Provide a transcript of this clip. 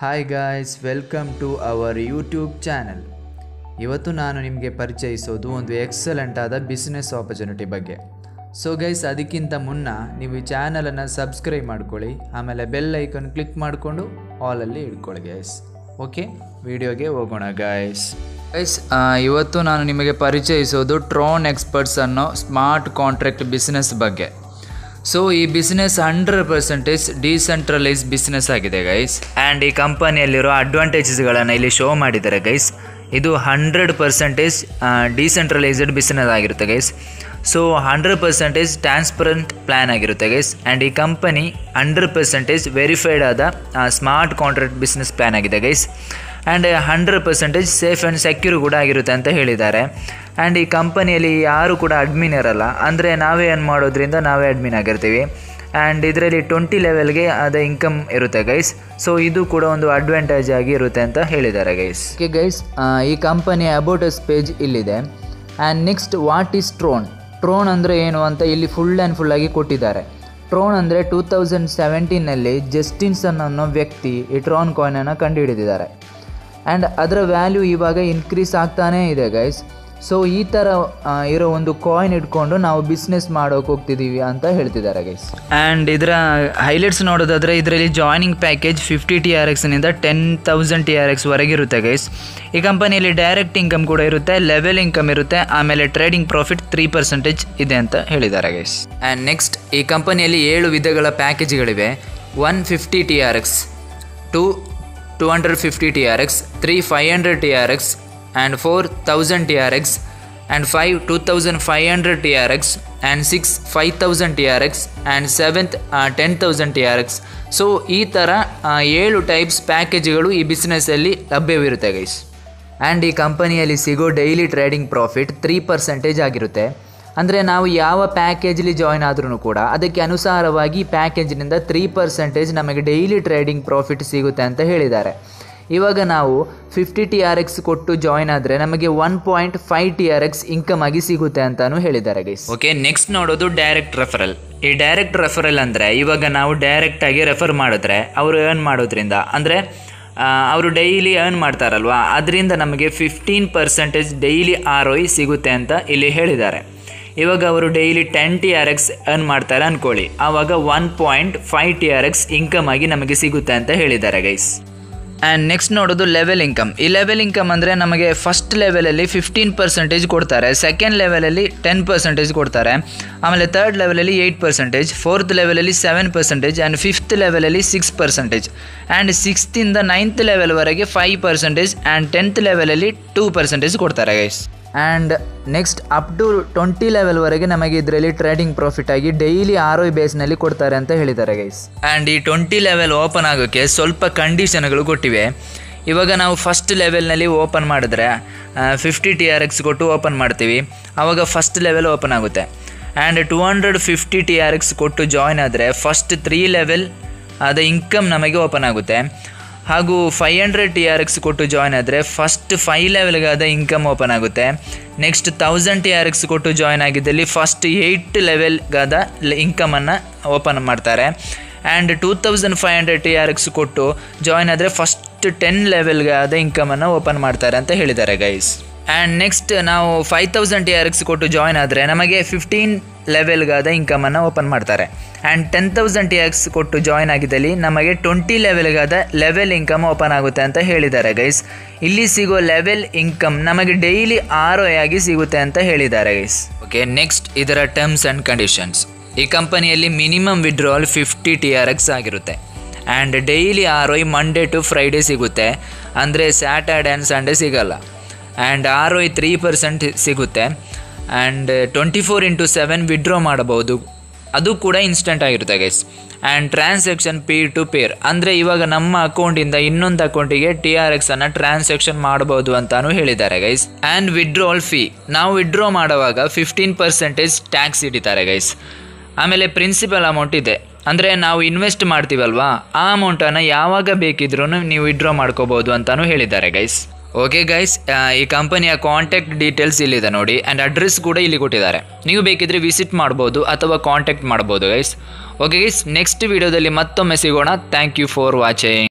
hi guys welcome to our YouTube channel ಇವತ್ತು ನಾನು ನಿಮಗೆ ಪರಿಚಯಿಸೋದು ಒಂದು ಎಕ್ಸಲೆಂಟ್ ಆದ ಬಿಸ್ನೆಸ್ ಆಪರ್ಚುನಿಟಿ ಬಗ್ಗೆ ಸೊ ಗೈಸ್ ಅದಕ್ಕಿಂತ ಮುನ್ನ ನೀವು ಈ ಚಾನಲನ್ನು ಸಬ್ಸ್ಕ್ರೈಬ್ ಮಾಡ್ಕೊಳ್ಳಿ ಆಮೇಲೆ ಬೆಲ್ ಐಕನ್ ಕ್ಲಿಕ್ ಮಾಡಿಕೊಂಡು ಆಲಲ್ಲಿ ಇಟ್ಕೊಳ್ಳಿ ಗೈಸ್ ಓಕೆ ವಿಡಿಯೋಗೆ ಹೋಗೋಣ ಗೈಸ್ ಗೈಸ್ ಇವತ್ತು ನಾನು ನಿಮಗೆ ಪರಿಚಯಿಸೋದು ಟ್ರೋನ್ ಎಕ್ಸ್ಪರ್ಟ್ಸ್ ಅನ್ನೋ ಸ್ಮಾರ್ಟ್ ಕಾಂಟ್ರಾಕ್ಟ್ ಬಿಸ್ನೆಸ್ ಬಗ್ಗೆ ಸೊ ಈ business hundred percentage decentralise business ಆಗಿದೆ ಗೈಸ್ ಆ್ಯಂಡ್ ಈ ಕಂಪನಿಯಲ್ಲಿರೋ ಅಡ್ವಾಂಟೇಜಸ್ಗಳನ್ನು ಇಲ್ಲಿ ಶೋ ಮಾಡಿದ್ದಾರೆ ಗೈಸ್ ಇದು ಹಂಡ್ರೆಡ್ ಪರ್ಸೆಂಟೇಜ್ ಡಿಸೆಂಟ್ರಲೈಸ್ಡ್ ಬಿಸ್ನೆಸ್ ಆಗಿರುತ್ತೆ guys so hundred percentage transparent plan ಆಗಿರುತ್ತೆ ಗೈಸ್ ಆ್ಯಂಡ್ ಈ ಕಂಪನಿ ಹಂಡ್ರೆಡ್ ಪರ್ಸೆಂಟೇಜ್ ವೆರಿಫೈಡ್ ಆದ ಸ್ಮಾರ್ಟ್ ಕಾಂಟ್ರಾಕ್ಟ್ ಬಿಸ್ನೆಸ್ ಪ್ಲ್ಯಾನ್ ಆಗಿದೆ guys and hundred percentage safe and secure ಕೂಡ ಆಗಿರುತ್ತೆ ಅಂತ ಹೇಳಿದ್ದಾರೆ ಆ್ಯಂಡ್ ಈ ಕಂಪನಿಯಲ್ಲಿ ಯಾರು ಕೂಡ ಅಡ್ಮಿನ್ ಇರಲ್ಲ ಅಂದರೆ ನಾವೇ ಏನು ಮಾಡೋದ್ರಿಂದ ನಾವೇ ಅಡ್ಮಿನ್ ಆಗಿರ್ತೀವಿ ಆ್ಯಂಡ್ ಇದರಲ್ಲಿ ಟ್ವೆಂಟಿ ಲೆವೆಲ್ಗೆ ಅದ ಇನ್ಕಮ್ ಇರುತ್ತೆ ಗೈಸ್ ಸೊ ಇದು ಕೂಡ ಒಂದು ಅಡ್ವಾಂಟೇಜ್ ಆಗಿ ಇರುತ್ತೆ ಅಂತ ಹೇಳಿದ್ದಾರೆ ಗೈಸ್ ಓಕೆ ಗೈಸ್ ಈ ಕಂಪನಿಯ ಅಬೌಟಸ್ ಪೇಜ್ ಇಲ್ಲಿದೆ and next what is Tron Tron ಅಂದರೆ ಏನು ಅಂತ ಇಲ್ಲಿ ಫುಲ್ ಆ್ಯಂಡ್ ಫುಲ್ಲಾಗಿ ಕೊಟ್ಟಿದ್ದಾರೆ ಟ್ರೋನ್ ಅಂದರೆ ಟೂ ತೌಸಂಡ್ ಸೆವೆಂಟೀನಲ್ಲಿ ಜಸ್ಟಿನ್ಸನ್ ಅನ್ನೋ ವ್ಯಕ್ತಿ ಈ ಟ್ರೋನ್ ಕಾಯಿನನ್ನು ಕಂಡುಹಿಡಿದಿದ್ದಾರೆ ಆ್ಯಂಡ್ ಅದರ ವ್ಯಾಲ್ಯೂ ಇವಾಗ ಇನ್ಕ್ರೀಸ್ ಆಗ್ತಾನೇ ಇದೆ ಗೈಸ್ ಸೊ ಈ ಥರ ಆ, ಇರೋ ಒಂದು ಕಾಯಿನ್ ಇಟ್ಕೊಂಡು ನಾವು ಬಿಸ್ನೆಸ್ ಮಾಡೋಕೆ ಹೋಗ್ತಿದ್ದೀವಿ ಅಂತ ಹೇಳ್ತಿದ್ದಾರೆ ಗೈಸ್ ಆ್ಯಂಡ್ ಇದರ ಹೈಲೈಟ್ಸ್ ನೋಡೋದಾದರೆ ಇದರಲ್ಲಿ joining package fifty T R ಎಕ್ಸ್ನಿಂದ ten thousand T R X ವರೆಗೆ ಇರುತ್ತೆ ಗೈಸ್ ಈ ಕಂಪನಿಯಲ್ಲಿ ಡೈರೆಕ್ಟ್ ಇನ್ಕಮ್ ಕೂಡ ಇರುತ್ತೆ ಲೆವೆಲ್ ಇನ್ಕಮ್ ಇರುತ್ತೆ ಆಮೇಲೆ ಟ್ರೇಡಿಂಗ್ ಪ್ರಾಫಿಟ್ ತ್ರೀ ಪರ್ಸೆಂಟೇಜ್ ಇದೆ ಅಂತ ಹೇಳಿದ್ದಾರೆ ಗೈಸ್ ಆ್ಯಂಡ್ ನೆಕ್ಸ್ಟ್ ಈ ಕಂಪನಿಯಲ್ಲಿ ಏಳು ವಿಧಗಳ ಪ್ಯಾಕೇಜ್ಗಳಿವೆ one fifty T R X to two hundred fifty T R X three five hundred T R X and four thousand T R X and five two thousand five hundred T R X and six five thousand T R X and seventh ten thousand T R X so ಈ ಥರ ಆ, ಏಳು types ಪ್ಯಾಕೇಜ್ಗಳು ಈ ಬಿಸ್ನೆಸ್ಸಲ್ಲಿ ಲಭ್ಯವಿರುತ್ತೆ guys and ಈ ಕಂಪನಿಯಲ್ಲಿ ಸಿಗೋ daily trading profit three percentage ಆಗಿರುತ್ತೆ ಅಂದರೆ ನಾವು ಯಾವ ಪ್ಯಾಕೇಜಲ್ಲಿ ಜಾಯ್ನ್ ಆದ್ರೂ ಕೂಡ ಅದಕ್ಕೆ ಅನುಸಾರವಾಗಿ ಈ ಪ್ಯಾಕೇಜಿನಿಂದ ತ್ರೀ ಪರ್ಸೆಂಟೇಜ್ ನಮಗೆ ಡೈಲಿ ಟ್ರೇಡಿಂಗ್ ಪ್ರಾಫಿಟ್ ಸಿಗುತ್ತೆ ಅಂತ ಹೇಳಿದ್ದಾರೆ ಇವಾಗ ನಾವು ಫಿಫ್ಟಿ ಟಿ ಆರ್ ಎಕ್ಸ್ ಕೊಟ್ಟು ಜಾಯ್ನ್ ಆದರೆ ನಮಗೆ one point five T R X income ಆಗಿ ಸಿಗುತ್ತೆ ಅಂತಾನು ಹೇಳಿದ್ದಾರೆ ಗೈಸ್ ಓಕೆ ನೆಕ್ಸ್ಟ್ ನೋಡೋದು ಡೈರೆಕ್ಟ್ ರೆಫರಲ್ ಈ ಡೈರೆಕ್ಟ್ ರೆಫರಲ್ ಅಂದರೆ ಇವಾಗ ನಾವು ಡೈರೆಕ್ಟ್ ಆಗಿ ರೆಫರ್ ಮಾಡಿದ್ರೆ ಅವರು ಏರ್ನ್ ಮಾಡೋದ್ರಿಂದ ಅಂದರೆ ಅವರು ಡೈಲಿ ಅರ್ನ್ ಮಾಡ್ತಾರಲ್ವಾ ಅದರಿಂದ ನಮಗೆ fifteen percentage daily R O I ಸಿಗುತ್ತೆ ಅಂತ ಇಲ್ಲಿ ಹೇಳಿದ್ದಾರೆ ಇವಾಗ ಅವರು daily ten T R X earn ಮಾಡ್ತಾರೆ ಅಂದ್ಕೊಳ್ಳಿ ಆವಾಗ one point five T R X income ಆಗಿ ನಮಗೆ ಸಿಗುತ್ತೆ ಅಂತ ಹೇಳಿದ್ದಾರೆ ಗೈಸ್ ಆ್ಯಂಡ್ ನೆಕ್ಸ್ಟ್ ನೋಡೋದು ಲೆವೆಲ್ ಇನ್ಕಮ್ ಈ ಲೆವೆಲ್ ಇನ್ಕಮ್ ಅಂದರೆ ನಮಗೆ ಫಸ್ಟ್ ಲೆವೆಲಲ್ಲಿ ಫಿಫ್ಟೀನ್ ಪರ್ಸೆಂಟೇಜ್ ಕೊಡ್ತಾರೆ ಸೆಕೆಂಡ್ ಲೆವೆಲಲ್ಲಿ ಟೆನ್ ಪರ್ಸೆಂಟೇಜ್ ಕೊಡ್ತಾರೆ ಆಮೇಲೆ ತರ್ಡ್ ಲೆವೆಲಲ್ಲಿ ಏಯ್ಟ್ ಪರ್ಸೆಂಟೇಜ್ ಫೋರ್ತ್ ಲೆವೆಲಲ್ಲಿ ಸೆವೆನ್ ಪರ್ಸೆಂಟೇಜ್ ಆ್ಯಂಡ್ ಫಿಫ್ತ್ ಲೆವೆಲಲ್ಲಿ ಸಿಕ್ಸ್ ಪರ್ಸೆಂಟೇಜ್ ಆ್ಯಂಡ್ ಸಿಕ್ಸ್ತಿಂದ ನೈನ್ತ್ ಲೆವೆಲ್ವರೆಗೆ ಫೈವ್ ಪರ್ಸೆಂಟೇಜ್ ಆ್ಯಂಡ್ ಟೆಂತ್ ಲೆವೆಲಲ್ಲಿ ಟೂ ಪರ್ಸೆಂಟೇಜ್ ಕೊಡ್ತಾರೆ guys and next up to twenty ಲೆವೆಲ್ವರೆಗೆ ನಮಗೆ ಇದರಲ್ಲಿ ಟ್ರೇಡಿಂಗ್ ಪ್ರಾಫಿಟ್ ಆಗಿ ಡೈಲಿ ಆರ್ ಒ ಬೇಸ್ನಲ್ಲಿ ಕೊಡ್ತಾರೆ ಅಂತ ಹೇಳಿದ್ದಾರೆ ಗೈಸ್ ಆ್ಯಂಡ್ ಈ ಟ್ವೆಂಟಿ ಲೆವೆಲ್ ಓಪನ್ ಆಗೋಕ್ಕೆ ಸ್ವಲ್ಪ ಕಂಡೀಷನ್ಗಳು ಕೊಟ್ಟಿವೆ ಇವಾಗ ನಾವು ಫಸ್ಟ್ ಲೆವೆಲ್ನಲ್ಲಿ ಓಪನ್ ಮಾಡಿದ್ರೆ ಫಿಫ್ಟಿ ಟಿ ಆರ್ ಎಕ್ಸ್ ಕೊಟ್ಟು ಓಪನ್ ಮಾಡ್ತೀವಿ ಆವಾಗ ಫಸ್ಟ್ ಲೆವೆಲ್ ಓಪನ್ ಆಗುತ್ತೆ and two hundred fifty T R X ಕೊಟ್ಟು ಜಾಯ್ನ್ ಆದರೆ ಫಸ್ಟ್ ತ್ರೀ ಲೆವೆಲ್ ಅದ ಇನ್ಕಮ್ ನಮಗೆ ಓಪನ್ ಆಗುತ್ತೆ ಹಾಗೂ five hundred T R X ಕೊಟ್ಟು ಜಾಯ್ನ್ ಆದರೆ ಫಸ್ಟ್ ಫೈವ್ ಲೆವೆಲ್ಗಾದ ಇನ್ಕಮ್ ಓಪನ್ ಆಗುತ್ತೆ next thousand T R X ಕೊಟ್ಟು ಜಾಯ್ನ್ ಆಗಿದ್ದಲ್ಲಿ ಫಸ್ಟ್ ಏಯ್ಟ್ ಲೆವೆಲ್ಗಾದ ಇನ್ಕಮನ್ನು ಓಪನ್ ಮಾಡ್ತಾರೆ and two thousand five hundred T R X ಕೊಟ್ಟು ಜಾಯ್ನ್ ಆದರೆ ಫಸ್ಟ್ ಟೆನ್ ಲೆವೆಲ್ಗಾದ ಇನ್ಕಮನ್ನು ಓಪನ್ ಮಾಡ್ತಾರೆ ಅಂತ ಹೇಳಿದ್ದಾರೆ ಗೈಸ್ ಆ್ಯಂಡ್ ನೆಕ್ಸ್ಟ್ ನಾವು five thousand T R X ಕೊಟ್ಟು ಜಾಯ್ನ್ ಆದರೆ ನಮಗೆ ಫಿಫ್ಟೀನ್ ಲೆವೆಲ್ಗಾದ ಇನ್ಕಮನ್ನು ಓಪನ್ ಮಾಡ್ತಾರೆ and ten thousand T X ಕೊಟ್ಟು ಜಾಯ್ನ್ ಆಗಿದ್ದಲ್ಲಿ ನಮಗೆ ಟ್ವೆಂಟಿ ಲೆವೆಲ್ಗಾದ ಲೆವೆಲ್ ಇನ್ಕಮ್ ಓಪನ್ ಆಗುತ್ತೆ ಅಂತ ಹೇಳಿದ್ದಾರೆ ಗೈಸ್ ಇಲ್ಲಿ ಸಿಗೋ ಲೆವೆಲ್ ಇನ್ಕಮ್ ನಮಗೆ ಡೈಲಿ ಆರ್ ಆಗಿ ಸಿಗುತ್ತೆ ಅಂತ ಹೇಳಿದ್ದಾರೆ ಗೈಸ್ ಓಕೆ ನೆಕ್ಸ್ಟ್ ಇದರ ಟರ್ಮ್ಸ್ ಆ್ಯಂಡ್ ಕಂಡೀಷನ್ಸ್ ಈ ಕಂಪನಿಯಲ್ಲಿ minimum withdrawal fifty T R X ಆಗಿರುತ್ತೆ and daily R O I Monday to Friday ಸಿಗುತ್ತೆ ಅಂದರೆ ಸ್ಯಾಟರ್ಡೆ ಆ್ಯಂಡ್ ಸಂಡೇ ಸಿಗಲ್ಲ and R O I three percent ಸಿಗುತ್ತೆ and twenty four into seven withdraw ಮಾಡಬಹುದು ಅದು ಕೂಡ ಇನ್ಸ್ಟೆಂಟ್ ಆಗಿರುತ್ತೆ guys and transaction peer to peer ಅಂದರೆ ಇವಾಗ ನಮ್ಮ ಅಕೌಂಟಿಂದ ಇನ್ನೊಂದು ಅಕೌಂಟಿಗೆ ಟಿ ಆರ್ ಎಕ್ಸನ್ನು ಟ್ರಾನ್ಸಾಕ್ಷನ್ ಮಾಡಬಹುದು ಅಂತಾನು ಹೇಳಿದ್ದಾರೆ ಗೈಸ್ ಆ್ಯಂಡ್ ವಿಡ್ರಾವಲ್ ಫೀ ನಾವು ವಿಡ್ರಾ ಮಾಡುವಾಗ ಫಿಫ್ಟೀನ್ ಪರ್ಸೆಂಟೇಜ್ ಟ್ಯಾಕ್ಸ್ ಹಿಡಿತಾರೆ ಗೈಸ್ ಆಮೇಲೆ ಪ್ರಿನ್ಸಿಪಲ್ ಅಮೌಂಟ್ ಇದೆ ಅಂದರೆ ನಾವು ಇನ್ವೆಸ್ಟ್ ಮಾಡ್ತೀವಲ್ವಾ ಆ ಅಮೌಂಟನ್ನು ಯಾವಾಗ ಬೇಕಿದ್ರೂ ನೀವು ವಿಡ್ರಾ ಮಾಡ್ಕೋಬೋದು ಅಂತಾನು ಹೇಳಿದ್ದಾರೆ ಗೈಸ್ ಓಕೆ ಗೈಸ್ ಈ ಕಂಪನಿಯ ಕಾಂಟ್ಯಾಕ್ಟ್ ಡೀಟೇಲ್ಸ್ ಇಲ್ಲಿದೆ ನೋಡಿ ಆ್ಯಂಡ್ ಅಡ್ರೆಸ್ ಕೂಡ ಇಲ್ಲಿ ಕೊಟ್ಟಿದ್ದಾರೆ ನೀವು ಬೇಕಿದ್ರೆ ವಿಸಿಟ್ ಮಾಡ್ಬೋದು ಅಥವಾ ಕಾಂಟ್ಯಾಕ್ಟ್ ಮಾಡ್ಬೋದು ಗೈಸ್ ಓಕೆ ಗೈಸ್ ನೆಕ್ಸ್ಟ್ ವಿಡಿಯೋದಲ್ಲಿ ಮತ್ತೊಮ್ಮೆ ಸಿಗೋಣ ಥ್ಯಾಂಕ್ ಯು ಫಾರ್ ವಾಚಿಂಗ್